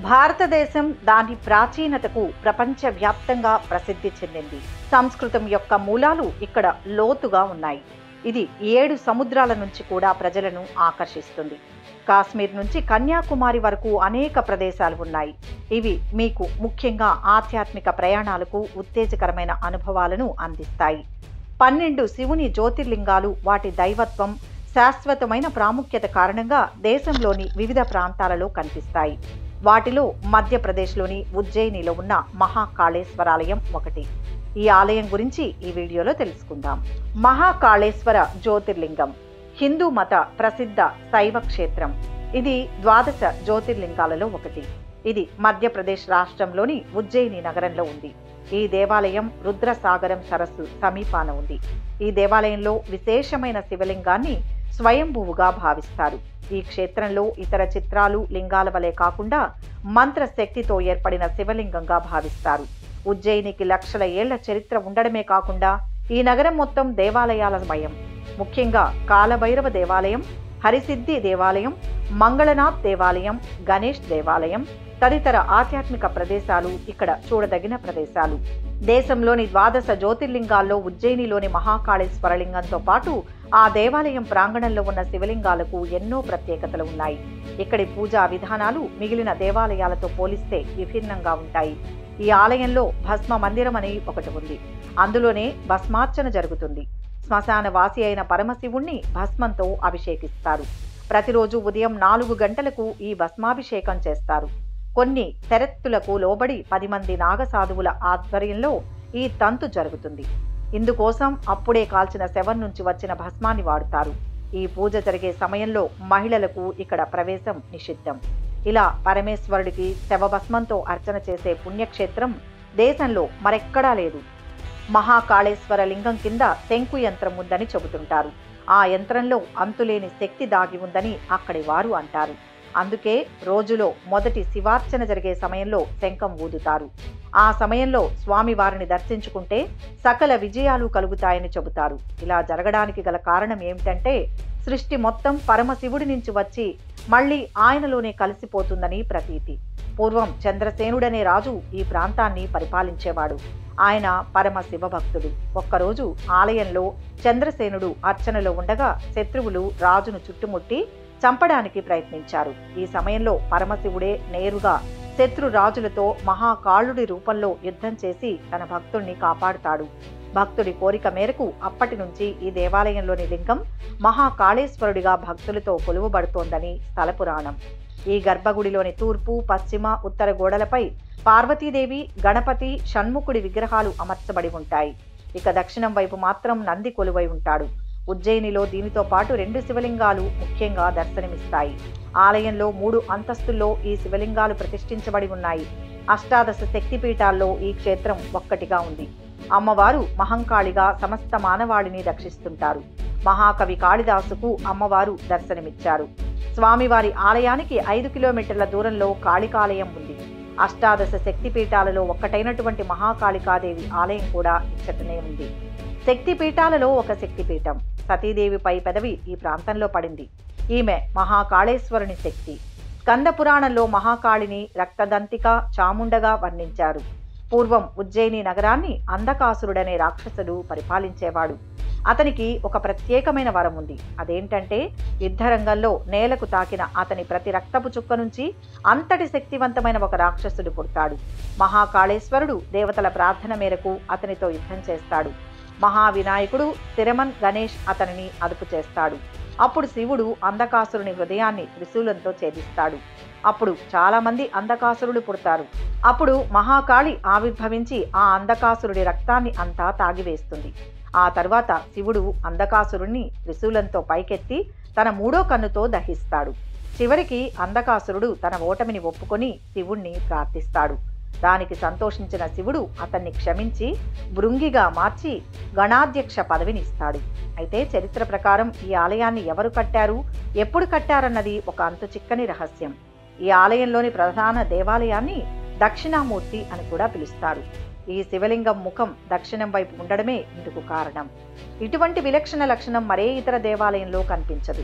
భారతదేశం దాని ప్రాచీనతకు ప్రపంచవ్యాప్తంగా ప్రసిద్ధి చెందింది సంస్కృతం యొక్క మూలాలు ఇక్కడ లోతుగా ఉన్నాయి ఇది ఏడు సముద్రాల నుంచి కూడా ప్రజలను ఆకర్షిస్తుంది కాశ్మీర్ నుంచి కన్యాకుమారి వరకు అనేక ప్రదేశాలు ఉన్నాయి ఇవి మీకు ముఖ్యంగా ఆధ్యాత్మిక ప్రయాణాలకు ఉత్తేజకరమైన అనుభవాలను అందిస్తాయి పన్నెండు శివుని జ్యోతిర్లింగాలు వాటి దైవత్వం శాశ్వతమైన ప్రాముఖ్యత కారణంగా దేశంలోని వివిధ ప్రాంతాలలో కనిపిస్తాయి వాటిలో మధ్యప్రదేశ్లోని ఉజ్జయినిలో ఉన్న మహాకాళేశ్వరాలయం ఒకటి ఈ ఆలయం గురించి ఈ వీడియోలో తెలుసుకుందాం మహాకాళేశ్వర జ్యోతిర్లింగం హిందూ మత ప్రసిద్ధ శైవ క్షేత్రం ఇది ద్వాదశ జ్యోతిర్లింగాలలో ఒకటి ఇది మధ్యప్రదేశ్ రాష్ట్రంలోని ఉజ్జయిని నగరంలో ఉంది ఈ దేవాలయం రుద్రసాగరం సరస్సు సమీపాన ఉంది ఈ దేవాలయంలో విశేషమైన శివలింగాన్ని స్వయంభువుగా భావిస్తారు ఈ క్షేత్రంలో ఇతర చిత్రాలు లింగాల వలె కాకుండా మంత్రశక్తితో ఏర్పడిన శివలింగంగా భావిస్తారు ఉజ్జయినికి లక్షల ఏళ్ల చరిత్ర ఉండడమే కాకుండా ఈ నగరం మొత్తం దేవాలయాలమయం ముఖ్యంగా కాలభైరవ దేవాలయం హరిసిద్ధి దేవాలయం మంగళనాథ్ దేవాలయం గణేష్ దేవాలయం తదితర ఆధ్యాత్మిక ప్రదేశాలు ఇక్కడ చూడదగిన ప్రదేశాలు దేశంలోని ద్వాదశ జ్యోతిర్లింగాల్లో ఉజ్జయినిలోని మహాకాళేశ్వర లింగంతో పాటు ఆ దేవాలయం ప్రాంగణంలో ఉన్న శివలింగాలకు ఎన్నో ప్రత్యేకతలు ఉన్నాయి ఇక్కడి పూజా విధానాలు మిగిలిన దేవాలయాలతో పోలిస్తే విభిన్నంగా ఉంటాయి ఈ ఆలయంలో భస్మ మందిరం అని ఒకటి ఉంది అందులోనే భస్మార్చన జరుగుతుంది శ్మశాన వాసి అయిన పరమశివుణ్ణి భస్మంతో అభిషేకిస్తారు ప్రతిరోజు ఉదయం నాలుగు గంటలకు ఈ భస్మాభిషేకం చేస్తారు కొన్ని తెరెత్తులకు లోబడి పది మంది నాగసాధువుల ఆధ్వర్యంలో ఈ తంతు జరుగుతుంది ఇందుకోసం అప్పుడే కాల్చిన శవం నుంచి వచ్చిన భస్మాన్ని వాడుతారు ఈ పూజ జరిగే సమయంలో మహిళలకు ఇక్కడ ప్రవేశం నిషిద్ధం ఇలా పరమేశ్వరుడికి శవభస్మంతో అర్చన చేసే పుణ్యక్షేత్రం దేశంలో మరెక్కడా లేదు మహాకాళేశ్వర లింగం కింద శంకు యంత్రం ఉందని చెబుతుంటారు ఆ యంత్రంలో అంతులేని శక్తి దాగి ఉందని అక్కడి వారు అంటారు అందుకే రోజులో మొదటి శివార్చన జరిగే సమయంలో శంఖం ఊదుతారు ఆ సమయంలో స్వామివారిని దర్శించుకుంటే సకల విజయాలు కలుగుతాయని చెబుతారు ఇలా జరగడానికి గల కారణం ఏమిటంటే సృష్టి మొత్తం పరమశివుడి నుంచి వచ్చి మళ్ళీ ఆయనలోనే కలిసిపోతుందని ప్రతీతి పూర్వం చంద్రసేనుడనే రాజు ఈ ప్రాంతాన్ని పరిపాలించేవాడు ఆయన పరమ శివభక్తుడు ఒక్కరోజు ఆలయంలో చంద్రసేనుడు అర్చనలో ఉండగా శత్రువులు రాజును చుట్టుముట్టి చంపడానికి ప్రయత్నించారు ఈ సమయంలో పరమశివుడే నేరుగా శత్రు రాజులతో మహాకాళుడి రూపంలో యుద్ధం చేసి తన భక్తుణ్ణి కాపాడుతాడు భక్తుడి కోరిక మేరకు అప్పటి నుంచి ఈ దేవాలయంలోని లింగం మహాకాళేశ్వరుడిగా భక్తులతో కొలువబడుతోందని స్థల పురాణం ఈ గర్భగుడిలోని తూర్పు పశ్చిమ ఉత్తర గోడలపై పార్వతీదేవి గణపతి షణ్ముఖుడి విగ్రహాలు అమర్చబడి ఉంటాయి ఇక దక్షిణం వైపు మాత్రం నంది కొలువై ఉంటాడు ఉజ్జయినిలో దీనితో పాటు రెండు శివలింగాలు ముఖ్యంగా దర్శనమిస్తాయి ఆలయంలో మూడు అంతస్తుల్లో ఈ శివలింగాలు ప్రతిష్ఠించబడి ఉన్నాయి అష్టాదశ శక్తిపీఠాల్లో ఈ క్షేత్రం ఒక్కటిగా ఉంది అమ్మవారు మహంకాళిగా సమస్త మానవాళిని రక్షిస్తుంటారు మహాకవి కాళిదాసుకు అమ్మవారు దర్శనమిచ్చారు స్వామివారి ఆలయానికి ఐదు కిలోమీటర్ల దూరంలో కాళికాలయం ఉంది అష్టాదశ శక్తిపీఠాలలో ఒక్కటైనటువంటి మహాకాళికాదేవి ఆలయం కూడా ఇచ్చటనే ఉంది శక్తిపీఠాలలో ఒక శక్తిపీఠం సతీదేవిపై పెదవి ఈ ప్రాంతంలో పడింది ఈమె మహాకాళేశ్వరుని శక్తి స్కంద పురాణంలో మహాకాళిని రక్తదంతిక చాముండగా వర్ణించారు పూర్వం ఉజ్జయిని నగరాన్ని అంధకాసురుడనే రాక్షసుడు పరిపాలించేవాడు అతనికి ఒక ప్రత్యేకమైన వరం ఉంది అదేంటంటే యుద్ధరంగంలో నేలకు తాకిన అతని ప్రతి రక్తపు చుక్క నుంచి అంతటి శక్తివంతమైన ఒక రాక్షసుడు పుడతాడు మహాకాళేశ్వరుడు దేవతల ప్రార్థన మేరకు అతనితో యుద్ధం చేస్తాడు మహావినాయకుడు తిరమన్ గణేష్ అతనిని అదుపు చేస్తాడు అప్పుడు శివుడు అంధకాసురుని హృదయాన్ని త్రిశూలంతో ఛేదిస్తాడు అప్పుడు చాలా మంది అంధకాసురులు పుడతారు అప్పుడు మహాకాళి ఆవిర్భవించి ఆ అంధకాసురుడి రక్తాన్ని అంతా తాగివేస్తుంది ఆ తరువాత శివుడు అంధకాసురుణ్ణి త్రిశూలంతో పైకెత్తి తన మూడో కన్నుతో దహిస్తాడు చివరికి అంధకాసురుడు తన ఓటమిని ఒప్పుకొని శివుణ్ణి ప్రార్థిస్తాడు దానికి సంతోషించిన శివుడు అతన్ని క్షమించి భృంగిగా మార్చి గణాధ్యక్ష పదవిని ఇస్తాడు అయితే చరిత్ర ప్రకారం ఈ ఆలయాన్ని ఎవరు కట్టారు ఎప్పుడు కట్టారన్నది ఒక అంతు చిక్కని రహస్యం ఈ ఆలయంలోని ప్రధాన దేవాలయాన్ని దక్షిణామూర్తి అని కూడా పిలుస్తారు ఈ శివలింగం ముఖం దక్షిణం వైపు ఉండడమే ఇందుకు కారణం ఇటువంటి విలక్షణ లక్షణం మరే ఇతర దేవాలయంలో కనిపించదు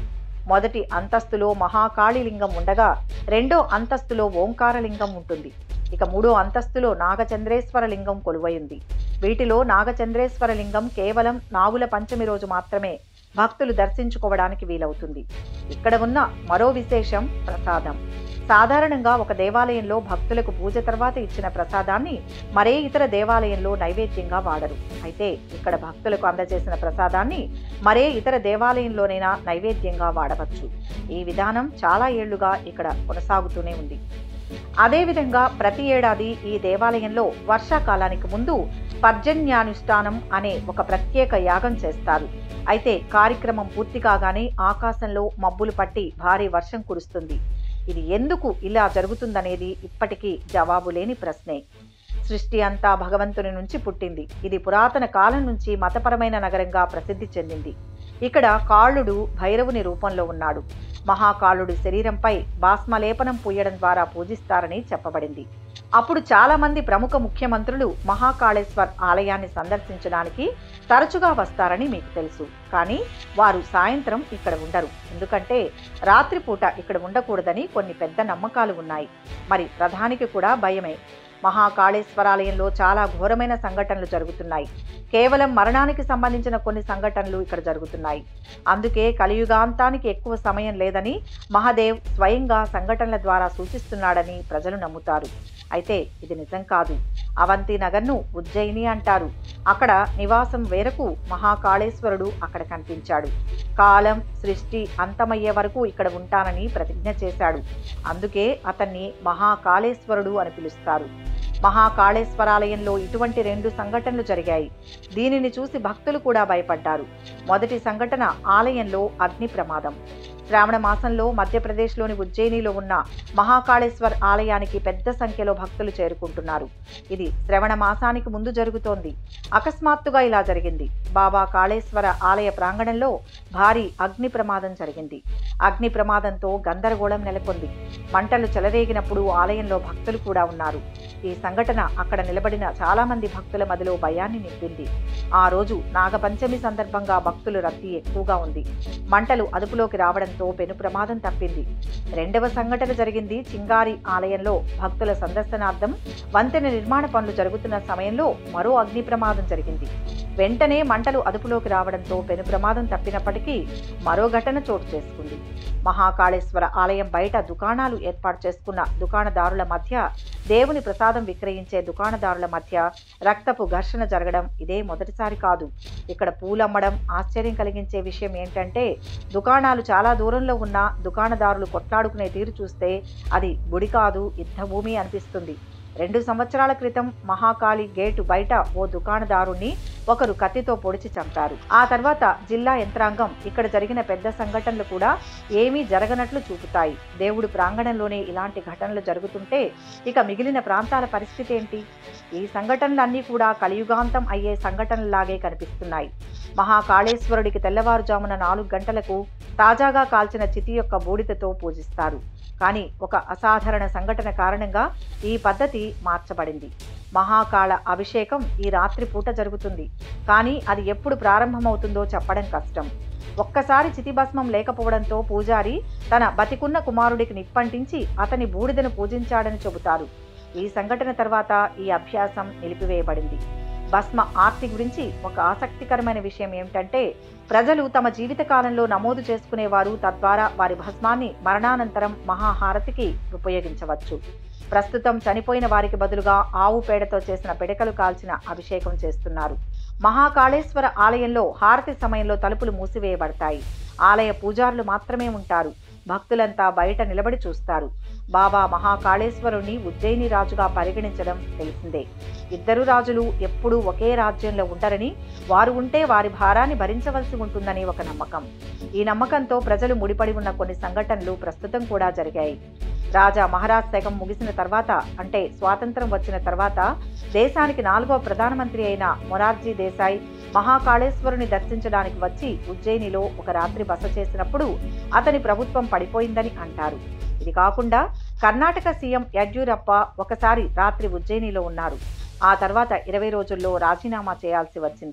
మొదటి అంతస్తులో మహాకాళి లింగం ఉండగా రెండో అంతస్తులో ఓంకారలింగం ఉంటుంది ఇక మూడో అంతస్తులో నాగచంద్రేశ్వర లింగం కొలువైంది వీటిలో నాగచంద్రేశ్వర లింగం కేవలం నాగుల పంచమి రోజు మాత్రమే భక్తులు దర్శించుకోవడానికి వీలవుతుంది ఇక్కడ ఉన్న మరో విశేషం ప్రసాదం సాధారణంగా ఒక దేవాలయంలో భక్తులకు పూజ తర్వాత ఇచ్చిన ప్రసాదాన్ని మరే ఇతర దేవాలయంలో నైవేద్యంగా వాడరు అయితే ఇక్కడ భక్తులకు అందజేసిన ప్రసాదాన్ని మరే ఇతర దేవాలయంలోనైనా నైవేద్యంగా వాడవచ్చు ఈ విధానం చాలా ఏళ్లుగా ఇక్కడ కొనసాగుతూనే ఉంది అదేవిధంగా ప్రతి ఏడాది ఈ దేవాలయంలో వర్షాకాలానికి ముందు పర్జన్యానుష్ఠానం అనే ఒక ప్రత్యేక యాగం చేస్తారు అయితే కార్యక్రమం పూర్తి కాగానే ఆకాశంలో మబ్బులు పట్టి భారీ వర్షం కురుస్తుంది ఇది ఎందుకు ఇలా జరుగుతుందనేది ఇప్పటికీ జవాబు లేని ప్రశ్నే సృష్టి అంతా భగవంతుని నుంచి పుట్టింది ఇది పురాతన కాలం నుంచి మతపరమైన నగరంగా ప్రసిద్ధి చెందింది ఇక్కడ కాళుడు భైరవుని రూపంలో ఉన్నాడు మహాకాళుడి శరీరంపై భస్మలేపనం పూయడం ద్వారా పూజిస్తారని చెప్పబడింది అప్పుడు చాలా మంది ప్రముఖ ముఖ్యమంత్రులు మహాకాళేశ్వర్ ఆలయాన్ని సందర్శించడానికి తరచుగా వస్తారని మీకు తెలుసు కానీ వారు సాయంత్రం ఇక్కడ ఉండరు ఎందుకంటే రాత్రిపూట ఇక్కడ ఉండకూడదని కొన్ని పెద్ద నమ్మకాలు ఉన్నాయి మరి ప్రధానికి కూడా భయమే మహాకాళేశ్వరాలయంలో చాలా ఘోరమైన సంఘటనలు జరుగుతున్నాయి కేవలం మరణానికి సంబంధించిన కొన్ని సంఘటనలు ఇక్కడ జరుగుతున్నాయి అందుకే కలియుగాంతానికి ఎక్కువ సమయం లేదని మహాదేవ్ స్వయంగా సంఘటనల ద్వారా సూచిస్తున్నాడని ప్రజలు నమ్ముతారు అయితే ఇది నిజం కాదు అవంతి నగర్ను ఉజ్జయిని అంటారు అక్కడ నివాసం వేరకు మహాకాళేశ్వరుడు అక్కడ కనిపించాడు కాలం సృష్టి అంతమయ్యే వరకు ఇక్కడ ఉంటానని ప్రతిజ్ఞ చేశాడు అందుకే అతన్ని మహాకాళేశ్వరుడు అని పిలుస్తారు మహాకాళేశ్వరాలయంలో ఇటువంటి రెండు సంఘటనలు జరిగాయి దీనిని చూసి భక్తులు కూడా భయపడ్డారు మొదటి సంఘటన ఆలయంలో అగ్ని ప్రమాదం శ్రావణ మాసంలో మధ్యప్రదేశ్లోని ఉజ్జయినిలో ఉన్న మహాకాళేశ్వర్ ఆలయానికి పెద్ద సంఖ్యలో భక్తులు చేరుకుంటున్నారు ఇది శ్రవణ మాసానికి ముందు జరుగుతోంది అకస్మాత్తుగా ఇలా జరిగింది బాబా కాళేశ్వర ఆలయ ప్రాంగణంలో భారీ అగ్ని ప్రమాదం జరిగింది అగ్ని ప్రమాదంతో గందరగోళం నెలకొంది మంటలు చెలరేగినప్పుడు ఆలయంలో భక్తులు కూడా ఉన్నారు ఈ సంఘటన అక్కడ నిలబడిన చాలా మంది భక్తుల మదిలో భయాన్ని నింపింది ఆ రోజు నాగపంచమి సందర్భంగా భక్తుల రద్దీ ఎక్కువగా ఉంది మంటలు అదుపులోకి రావడంతో పెను ప్రమాదం తప్పింది రెండవ సంఘటన జరిగింది చింగారి ఆలయంలో భక్తుల సందర్శనార్థం వంతెన నిర్మాణ పనులు జరుగుతున్న సమయంలో మరో అగ్ని ప్రమాదం జరిగింది వెంటనే మంటలు అదుపులోకి రావడంతో పెను ప్రమాదం తప్పినప్పటికీ మరో ఘటన చోటు చేసుకుంది మహాకాళేశ్వర ఆలయం బయట దుకాణాలు ఏర్పాటు చేసుకున్న దుకాణదారుల మధ్య దేవుని ప్రసాదం విక్రయించే దుకాణదారుల మధ్య రక్తపు ఘర్షణ జరగడం ఇదే మొదటిసారి కాదు ఇక్కడ పూలమ్మడం ఆశ్చర్యం కలిగించే విషయం ఏంటంటే దుకాణాలు చాలా దూరంలో ఉన్న దుకాణదారులు కొట్లాడుకునే తీరు చూస్తే అది గుడి కాదు యుద్ధభూమి అనిపిస్తుంది రెండు సంవత్సరాల క్రితం మహాకాళి గేటు బయట ఓ దుకాణదారుణ్ణి ఒకరు కత్తితో పొడిచి చంపారు ఆ తర్వాత జిల్లా యంత్రాంగం ఇక్కడ జరిగిన పెద్ద సంఘటనలు కూడా ఏమీ జరగనట్లు చూపుతాయి దేవుడు ప్రాంగణంలోనే ఇలాంటి ఘటనలు జరుగుతుంటే ఇక మిగిలిన ప్రాంతాల పరిస్థితి ఏంటి ఈ సంఘటనలన్నీ కూడా కలియుగాంతం అయ్యే సంఘటనలాగే కనిపిస్తున్నాయి మహాకాళేశ్వరుడికి తెల్లవారుజామున నాలుగు గంటలకు తాజాగా కాల్చిన చితి యొక్క బూడిదతో పూజిస్తారు కానీ ఒక అసాధారణ సంఘటన కారణంగా ఈ పద్ధతి మార్చబడింది మహాకాళ అభిషేకం ఈ రాత్రి పూట జరుగుతుంది కానీ అది ఎప్పుడు ప్రారంభమవుతుందో చెప్పడం కష్టం ఒక్కసారి చితిభస్మం లేకపోవడంతో పూజారి తన బతికున్న కుమారుడికి నిప్పంటించి అతని బూడిదను పూజించాడని చెబుతారు ఈ సంఘటన తర్వాత ఈ అభ్యాసం నిలిపివేయబడింది భస్మ ఆర్తి గురించి ఒక ఆసక్తికరమైన విషయం ఏమిటంటే ప్రజలు తమ జీవిత కాలంలో నమోదు చేసుకునేవారు తద్వారా వారి భస్మాన్ని మరణానంతరం మహాహారతికి ఉపయోగించవచ్చు ప్రస్తుతం చనిపోయిన వారికి బదులుగా ఆవు పేడతో చేసిన పిడకలు కాల్చిన అభిషేకం చేస్తున్నారు మహాకాళేశ్వర ఆలయంలో హారతి సమయంలో తలుపులు మూసివేయబడతాయి ఆలయ పూజారులు మాత్రమే ఉంటారు భక్తులంతా బయట నిలబడి చూస్తారు బాబా మహాకాళేశ్వరుణ్ణి ఉజ్జయిని రాజుగా పరిగణించడం తెలిసిందే ఇద్దరు రాజులు ఎప్పుడూ ఒకే రాజ్యంలో ఉండరని వారు ఉంటే వారి భారాన్ని భరించవలసి ఉంటుందని ఒక నమ్మకం ఈ నమ్మకంతో ప్రజలు ముడిపడి ఉన్న కొన్ని సంఘటనలు ప్రస్తుతం కూడా జరిగాయి రాజా మహారాజ్ శకం ముగిసిన తర్వాత అంటే స్వాతంత్రం వచ్చిన తర్వాత దేశానికి నాలుగవ ప్రధానమంత్రి అయిన మొరార్జీ దేశాయ్ మహాకాళేశ్వరుని దర్శించడానికి వచ్చి ఉజ్జయినిలో ఒక రాత్రి బస చేసినప్పుడు అతని ప్రభుత్వం పడిపోయిందని అంటారు ఇది కాకుండా కర్ణాటక సీఎం యడ్యూరప్ప ఒకసారి రాత్రి ఉజ్జయినిలో ఉన్నారు ఆ తర్వాత ఇరవై రోజుల్లో రాజీనామా చేయాల్సి వచ్చింది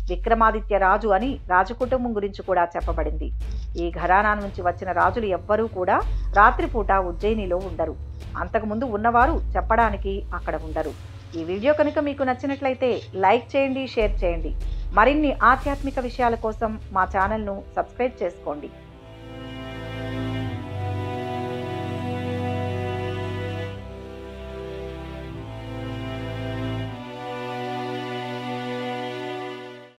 విక్రమాదిత్య రాజు అని రాజకుటుంబం గురించి కూడా చెప్పబడింది ఈ ఘరానా నుంచి వచ్చిన రాజులు ఎవ్వరూ కూడా రాత్రిపూట ఉజ్జయినిలో ఉండరు అంతకుముందు ఉన్నవారు చెప్పడానికి అక్కడ ఉండరు ఈ వీడియో కనుక మీకు నచ్చినట్లయితే లైక్ చేయండి షేర్ చేయండి మరిన్ని ఆధ్యాత్మిక విషయాల కోసం మా ఛానల్ను సబ్స్క్రైబ్ చేసుకోండి